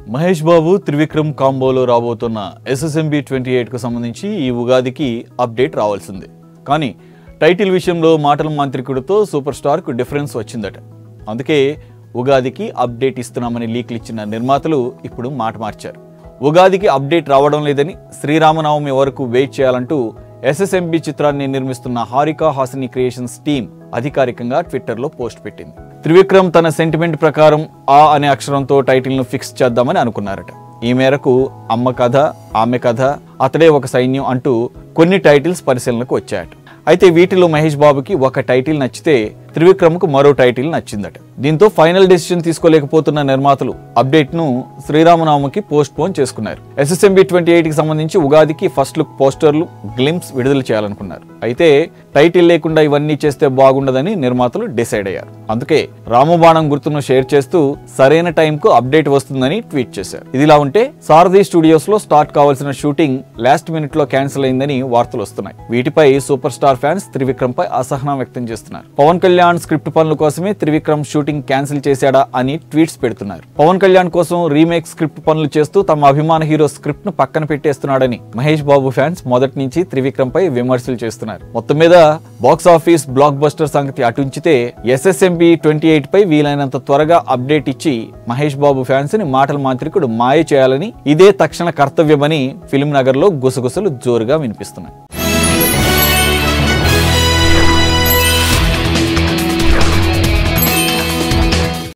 మహేష్ బాబు త్రివిక్రమ్ కాంబోలో రాబోతున్న SSMB twenty ఎయిట్కు సంబంధించి ఈ ఉగాదికి అప్డేట్ రావాల్సిందే కానీ టైటిల్ విషయంలో మాటల మాంత్రికుడితో సూపర్ స్టార్కు డిఫరెన్స్ వచ్చిందట అందుకే ఉగాదికి అప్డేట్ ఇస్తున్నామని లీక్లు ఇచ్చిన నిర్మాతలు ఇప్పుడు మాట మార్చారు ఉగాదికి అప్డేట్ రావడం లేదని శ్రీరామనవమి వరకు వెయిట్ చేయాలంటూ ఎస్ఎస్ఎంబి చిత్రాన్ని నిర్మిస్తున్న హారికా హాసిని క్రియేషన్స్ టీం అధికారికంగా ట్విట్టర్లో పోస్ట్ పెట్టింది త్రివిక్రమ్ తన సెంటిమెంట్ ప్రకారం ఆ అనే అక్షరంతో టైటిల్ను ఫిక్స్ చేద్దామని అనుకున్నారట ఈ మేరకు అమ్మ కథ ఆమె కథ అతడే ఒక సైన్యం అంటూ కొన్ని టైటిల్స్ పరిశీలనకు వచ్చాయట అయితే వీటిలో మహేష్ బాబుకి ఒక టైటిల్ నచ్చితే త్రివిక్రమ్కు మరో టైటిల్ నచ్చిందట దీంతో ఫైనల్ డెసిషన్ తీసుకోలేకపోతున్న నిర్మాతలు అప్డేట్ ను శ్రీరామనవమికి పోస్ట్ పోన్ చేసుకున్నారు ఎస్ఎస్ఎంబి ట్వంటీ ఎయిట్ కి సంబంధించి ఉగాదికి ఫస్ట్ లుక్ పోస్టర్లు గ్లిమ్స్ విడుదల చేయాలనుకున్నారు అయితే టైటిల్ లేకుండా ఇవన్నీ చేస్తే బాగుండదని నిర్మాతలు డిసైడ్ అయ్యారు అందుకే రామబాణం గుర్తును షేర్ చేస్తూ సరైన టైంకు అప్డేట్ వస్తుందని ట్వీట్ చేశారు ఇదిలా ఉంటే సారథి స్టూడియోస్ లో స్టార్ట్ కావాల్సిన షూటింగ్ లాస్ట్ మినిట్ లో క్యాన్సిల్ అయిందని వార్తలు వస్తున్నాయి వీటిపై సూపర్ స్టార్ ఫ్యాన్స్ త్రివిక్రమ్ పై అసహనం వ్యక్తం చేస్తున్నారు పవన్ కళ్యాణ్ స్క్రిప్ట్ పనుల కోసమే త్రివిక్రమ్ షూటింగ్ క్యాన్సిల్ చేశాడా అని ట్వీట్స్ పెడుతున్నారు పవన్ కళ్యాణ్ కోసం రీమేక్ స్క్రిప్ట్ పనులు చేస్తూ తమ అభిమాన హీరో స్క్రిప్ట్ ను పక్కన పెట్టేస్తున్నాడని మహేష్ బాబు ఫ్యాన్స్ మొదటి నుంచి త్రివిక్రమ్ పై విమర్శలు చేస్తున్నారు మొత్తం మీద బాక్స్ ఆఫీస్ బ్లాక్ బస్టర్ సంగతి అటుంచితే ఎస్ఎస్ఎంబి ట్వంటీ ఎయిట్ పై వీలైనంత త్వరగా అప్డేట్ ఇచ్చి మహేష్ బాబు ఫ్యాన్స్ ని మాటల మాంత్రికుడు మాయ చేయాలని ఇదే తక్షణ కర్తవ్యమని ఫిల్మ్ నగర్ లో గుసగుసలు జోరుగా వినిపిస్తున్నాయి